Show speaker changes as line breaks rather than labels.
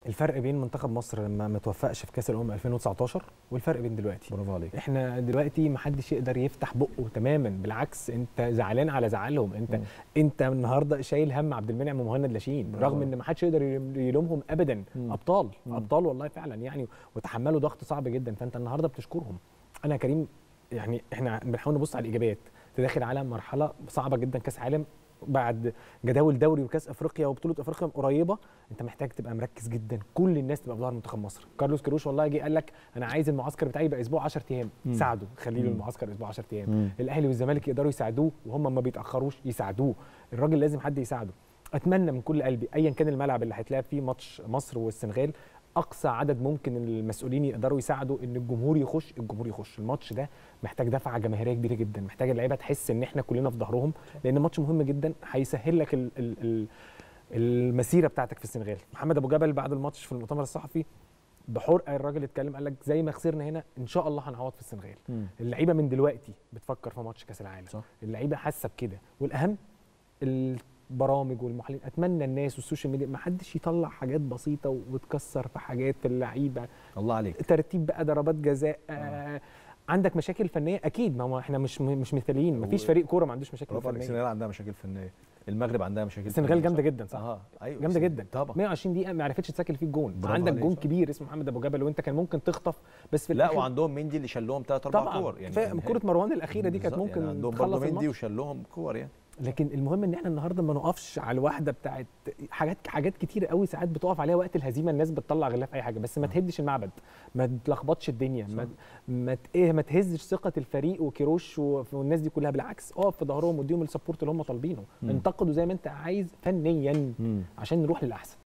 الفرق بين منتخب مصر لما ما توفقش في كاس الامم 2019 والفرق بين دلوقتي
برافو عليك
احنا دلوقتي ما حدش يقدر يفتح بقه تماما بالعكس انت زعلان على زعلهم انت
مم.
انت النهارده شايل هم عبد المنعم ومهند لاشين
برافو.
رغم ان ما حدش يقدر يلومهم ابدا
مم.
ابطال
مم.
ابطال والله فعلا يعني وتحملوا ضغط صعب جدا فانت النهارده بتشكرهم انا يا كريم يعني احنا بنحاول نبص على الايجابيات انت داخل على مرحله صعبه جدا كاس عالم بعد جداول دوري وكاس افريقيا وبطوله افريقيا قريبه انت محتاج تبقى مركز جدا كل الناس تبقى في ظهر منتخب مصر كارلوس كيروش والله جه قال لك انا عايز المعسكر بتاعي يبقى اسبوع 10 ايام
مم.
ساعده خليه له
مم.
المعسكر اسبوع 10 ايام
مم.
الاهلي والزمالك يقدروا يساعدوه وهم ما بيتاخروش يساعدوه الراجل لازم حد يساعده اتمنى من كل قلبي ايا كان الملعب اللي هيتلعب فيه ماتش مصر والسنغال اقصى عدد ممكن المسؤولين يقدروا يساعدوا ان الجمهور يخش الجمهور يخش الماتش ده محتاج دفعه جماهيريه كبيره جدا محتاج اللعيبه تحس ان احنا كلنا في ظهرهم لان ماتش مهم جدا هيسهل لك ال ال ال المسيره بتاعتك في السنغال محمد ابو جبل بعد الماتش في المؤتمر الصحفي بحرقه الراجل اتكلم قال لك زي ما خسرنا هنا ان شاء الله هنعوض في السنغال
مم.
اللعيبه من دلوقتي بتفكر في ماتش كاس العالم
صح.
اللعيبه حاسه بكده والاهم البرامج والمحللين اتمنى الناس والسوشيال ميديا ما حدش يطلع حاجات بسيطه وتكسر في حاجات في اللعيبه
الله عليك
ترتيب بقى ضربات جزاء آه عندك مشاكل فنيه اكيد ما هو احنا مش مش مثاليين ما فيش
و-
فريق كوره ما عندوش مشاكل
برافو عليك
فنيه
السنغال عندها مشاكل فنيه المغرب عندها مشاكل
السنغال
فنية،
جامده
صح؟
جدا صح
اه ايوه
جامده
السنغال-
جدا
طبعا
120 دقيقه ما عرفتش تسجل فيه الجون
برافو
عندك
عليك،
جون
صح.
كبير اسمه محمد ابو جبل وانت كان ممكن تخطف بس في
لا
الآخر
وعندهم مندي اللي شال لهم ثلاث اربع
طبعا
كور يعني
كفايه
كان
كره مروان الاخيره دي كانت
بالظبط،
ممكن
يعني عندهم
تخلص
برضه مندي
الماتش
وشال لهم كور يعني
لكن المهم ان احنا النهارده ما نقفش على الواحده بتاعت حاجات حاجات كتير قوي ساعات بتقف عليها وقت الهزيمه الناس بتطلع غلاف في اي حاجه بس ما تهدش المعبد ما تلخبطش الدنيا ما ما ت- ايه ما تهزش ثقه الفريق وكيروش و- والناس دي كلها بالعكس اقف في ظهرهم واديهم السبورت اللي هم طالبينه
مم.
انتقدوا زي ما انت عايز فنيا
مم.
عشان نروح للاحسن